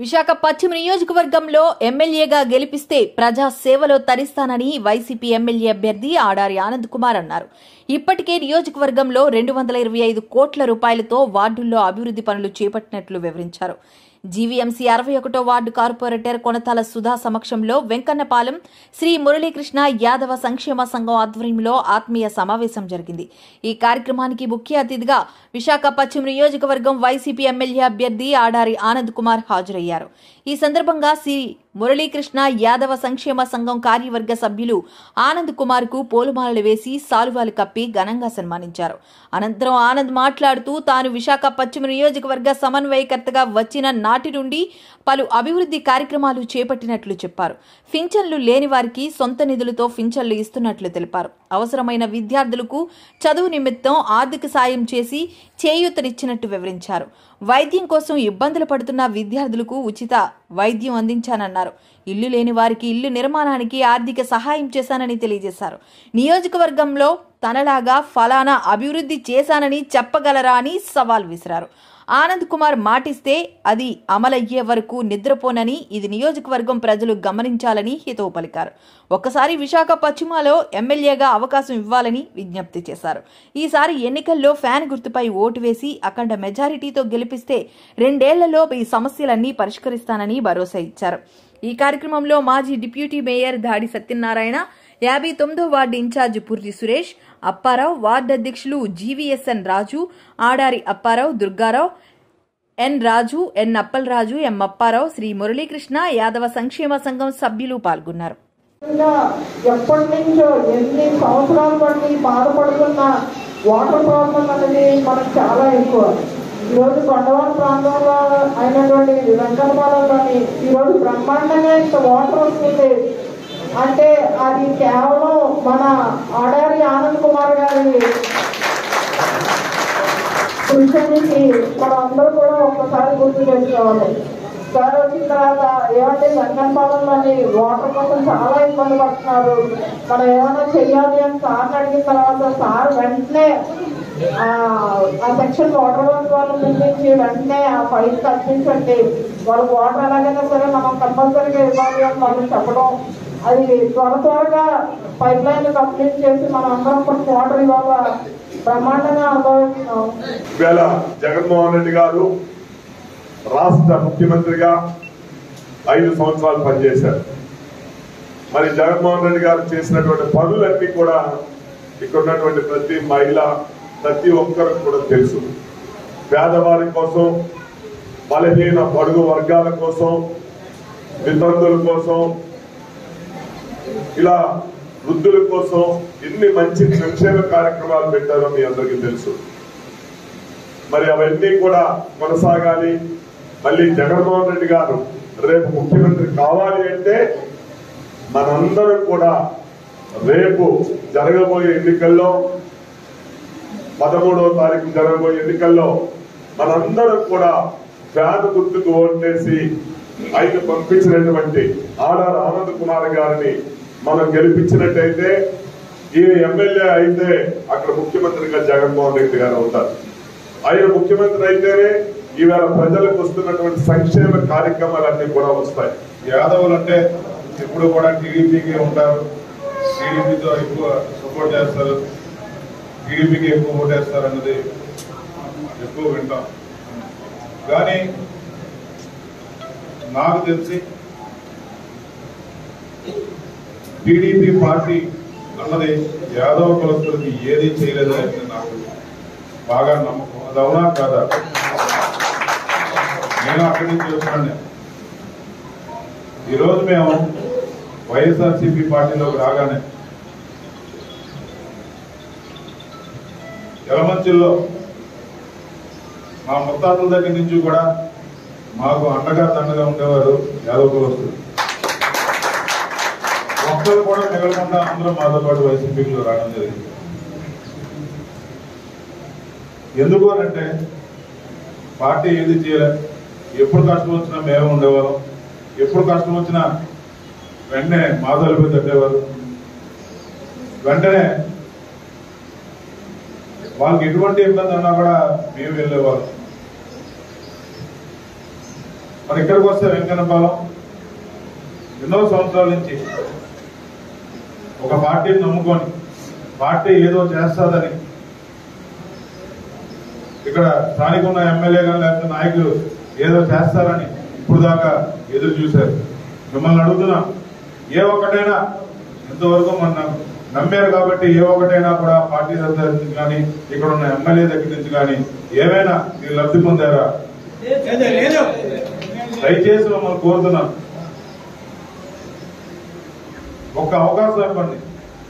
విశాఖ పశ్చిమ నియోజకవర్గంలో ఎమ్మెల్యేగా గెలిపిస్తే ప్రజా సేవలో తరిస్తానని వైసీపీ ఎమ్మెల్యే అభ్యర్థి ఆడారి ఆనంద్ కుమార్ అన్నారు ఇప్పటికే నియోజకవర్గంలో రెండు వందల ఇరవై ఐదు కోట్ల రూపాయలతో వార్డుల్లో అభివృద్ధి పనులు చేపట్టినట్లు వివరించారు జీవీఎంసీ అరవై ఒకటో వార్డు కార్పొరేటర్ కొనతాల సుధా సమక్షంలో వెంకన్నపాలెం శ్రీ మురళీకృష్ణ యాదవ సంక్షేమ సంఘం ఆధ్వర్యంలో ఆత్మీయ సమావేశం జరిగింది ఈ కార్యక్రమానికి ముఖ్య అతిథిగా విశాఖ పశ్చిమ నియోజకవర్గం వైసీపీ ఎమ్మెల్యే అభ్యర్థి ఆడారి ఆనంద్ కుమార్ హాజరయ్యారు ఈ సందర్భంగా శ్రీ మురళీకృష్ణ యాదవ సంక్షేమ సంఘం కార్యవర్గ సభ్యులు ఆనంద్ కుమార్ కు పూలమాలలు వేసి సాలువాలు కప్పి ఘనంగా సన్మానించారు అనంతరం ఆనంద్ మాట్లాడుతూ తాను విశాఖ పశ్చిమ నియోజకవర్గ సమన్వయకర్తగా వచ్చిన నాటి నుండి పలు అభివృద్ధి కార్యక్రమాలు చేపట్టినట్లు చెప్పారు పింఛన్లు లేని వారికి సొంత నిధులతో పింఛన్లు ఇస్తున్నట్లు తెలిపారు అవసరమైన విద్యార్థులకు చదువు నిమిత్తం ఆర్థిక సాయం చేసి చేయూతనిచ్చినట్టు వివరించారు వైద్యం కోసం ఇబ్బందులు పడుతున్న విద్యార్థులకు ఉచిత వైద్యం అందించానన్నారు ఇల్లు లేని వారికి ఇల్లు నిర్మాణానికి ఆర్థిక సహాయం చేశానని తెలియజేశారు నియోజకవర్గంలో తనలాగా ఫలానా అభివృద్ధి చేశానని చెప్పగలరా అని సవాల్ విసిరారు ఆనంద్ కుమార్ మాటిస్తే అది అమలయ్యే వరకు నిద్రపోనని ఇది నియోజకవర్గం ప్రజలు గమనించాలని హితవు పలికారు ఒక్కసారి విశాఖ పశ్చిమలో ఎమ్మెల్యేగా అవకాశం ఇవ్వాలని విజ్ఞప్తి చేశారు ఈసారి ఎన్నికల్లో ఫ్యాన్ గుర్తుపై ఓటు వేసి అఖండ మెజారిటీతో గెలిపిస్తే రెండేళ్లలో ఈ సమస్యలన్నీ పరిష్కరిస్తానని భరోసా ఇచ్చారు ఈ కార్యక్రమంలో మాజీ డిప్యూటీ మేయర్ దాడి సత్యనారాయణ యాభై తొమ్మిదో ward incharge Purri Suresh Apparao ward అధ్యక్షులు జీవీఎస్ఎన్ రాజు ఆడారి అప్పారావు దుర్గారావు ఎన్ రాజు ఎన్ అప్పలరాజు ఎం అప్పారావు శ్రీ మురళీకృష్ణ యాదవ సంక్షేమ సంఘం సభ్యులు పాల్గొన్నారు ఇంకా ఎప్పటి నుంచో ఎన్ని సంవత్సరాల బట్టి బాధపడుతున్న వాటర్ ప్రాబ్లం అనేది మనకు చాలా ఎక్కువ ఈరోజు కొండవారి ప్రాంతంలో అయినటువంటి వెంకటపాలెంలోని ఈరోజు బ్రహ్మాండంగా ఇంత వాటర్ వస్తుంది అంటే అది కేవలం మన ఆడారి ఆనంద్ కుమార్ గారి కృషికి మనం అందరూ కూడా ఒక్కసారి గుర్తు చేసుకోవాలి సార్ వచ్చిన తర్వాత ఏమంటే వెంకటపాలెంలోని వాటర్ కోసం చాలా ఇబ్బంది పడుతున్నారు మనం ఏమైనా చెయ్యాలి అని సార్ అడిగిన తర్వాత సార్ వెంటనే ఆ ఆ సెక్షన్ వాటర్ వర్క్ వాళ్ళని పిలిపించి వెంటనే ఆ పైప్ కల్పించండి వాళ్ళకి వాటర్ ఎలాగైనా సరే మనం కంపల్సరీగా ఇవ్వాలి అని వాళ్ళు చెప్పడం అది త్వర త్వరగా పైప్ లైన్ కంప్లీట్ చేసి మనం అందరం కూడా వాటర్ ఇవాళ బ్రహ్మాండంగా అనుభవిస్తున్నాం వేళ జగన్మోహన్ రెడ్డి గారు రాష్ట్ర ముఖ్యమంత్రిగా ఐదు సంవత్సరాలు పనిచేశారు మరి జగన్మోహన్ రెడ్డి గారు చేసినటువంటి పనులన్నీ కూడా ఇక్కడ ఉన్నటువంటి ప్రతి మహిళ ప్రతి ఒక్కరికి కూడా తెలుసు పేదవారి కోసం బలహీన పడుగు వర్గాల కోసం వితంతుల కోసం ఇలా వృద్ధుల కోసం ఎన్ని మంచి సంక్షేమ కార్యక్రమాలు పెట్టారో మీ అందరికీ తెలుసు మరి అవన్నీ కూడా కొనసాగాలి మళ్ళీ జగన్మోహన్ రెడ్డి గారు రేపు ముఖ్యమంత్రి కావాలి అంటే మనందరం కూడా రేపు జరగబోయే ఎన్నికల్లో పదమూడవ తారీఖు జరగబోయే ఎన్నికల్లో మనందరం కూడా ఫ్యాన్ గుర్తుకు ఓటేసి ఆయన పంపించినటువంటి ఆడార్ ఆనంద్ కుమార్ గారిని మనం గెలిపించినట్టయితే ఈ ఎమ్మెల్యే అయితే అక్కడ ముఖ్యమంత్రిగా జగన్మోహన్ రెడ్డి గారు అవుతారు ఆయన ముఖ్యమంత్రి అయితేనే ఈవేళ ప్రజలకు వస్తున్నటువంటి సంక్షేమ కార్యక్రమాలన్నీ కూడా వస్తాయి యాదవులు అంటే ఎప్పుడు కూడా టీడీపీకి ఉంటారు టీడీపీతో ఎక్కువ సపోర్ట్ చేస్తారు టీడీపీకి ఎక్కువ ఓటేస్తారు అన్నది ఎక్కువ వింటాం కానీ నాకు తెలిసి టీడీపీ పార్టీ అన్నది యాదవ కులస్తులకి ఏది చేయలేదు అనేది నాకు బాగా నమ్మకం అది అవునా కాదా నేను అక్కడి నుంచి వచ్చాను ఈరోజు మేము వైఎస్ఆర్సీపీ పార్టీలోకి రాగానే ఎలమంచిల్లో మా ముత్తాతల దగ్గర నుంచి కూడా మాకు అండగా దండగా ఉండేవారు యాదవ్ కులస్తులు ఒక్కరు కూడా మిగలకుండా అందరూ మాతో పాటు వైసీపీలో రావడం జరిగింది ఎందుకు అని అంటే పార్టీ ఏది చేయలే ఎప్పుడు కష్టం వచ్చినా మేము ఉండేవాళ్ళం ఎప్పుడు కష్టం వచ్చినా వెంటనే మాధవలిపై తట్టేవారు వెంటనే వాళ్ళకి ఎటువంటి ఇబ్బంది ఉన్నా కూడా మేము వెళ్ళేవాళ్ళం మరి ఇక్కడికి వస్తే వెంకన్నపాలెం ఎన్నో సంవత్సరాల నుంచి ఒక పార్టీని నమ్ముకొని పార్టీ ఏదో చేస్తాదని ఇక్కడ స్థానిక ఉన్న ఎమ్మెల్యే కానీ లేకపోతే నాయకులు ఏదో చేస్తారని ఇప్పుడు దాకా ఎదురు చూశారు మిమ్మల్ని అడుగుతున్నా ఏ ఒక్కటైనా ఇంతవరకు మన నమ్మారు కాబట్టి ఏ ఒక్కటైనా కూడా పార్టీ దగ్గర నుంచి కానీ ఇక్కడ ఉన్న ఎమ్మెల్యే దగ్గర నుంచి కానీ ఏమైనా మీరు లబ్ధి పొందారా దయచేసి మమ్మల్ని కోరుతున్నాను ఒక్క అవకాశం ఇవ్వండి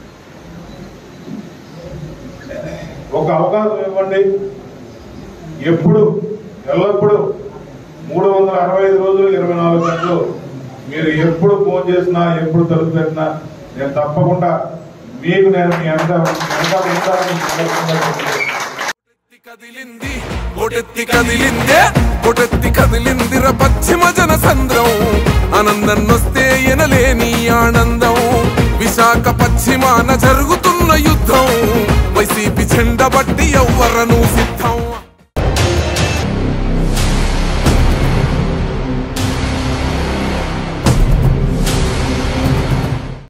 ఒక అవకాశం ఇవ్వండి ఎప్పుడు ఎల్లప్పుడు మూడు వందల అరవై ఐదు రోజులు ఇరవై నాలుగు గంటలు మీరు ఎప్పుడు ఫోన్ చేసినా ఎప్పుడు తలుపు పెట్టినా నేను తప్పకుండా మీకు నేను మీ వెనక వెనక ఉంటానని సందర్భంగా చెప్తున్నాను. కొటెత్తి కదిలింది కొటెత్తి కదిలిందే కొటెత్తి కదిలిందిర పశ్చిమ జన సంద్రం ఆనందం వస్తే ఎనలేని ఆనందం విశాఖ పశ్చిమాన జరుగుతున్న యుద్ధం వైసీపీ జెండ బట్టి ఎవ్వరను సిద్ధం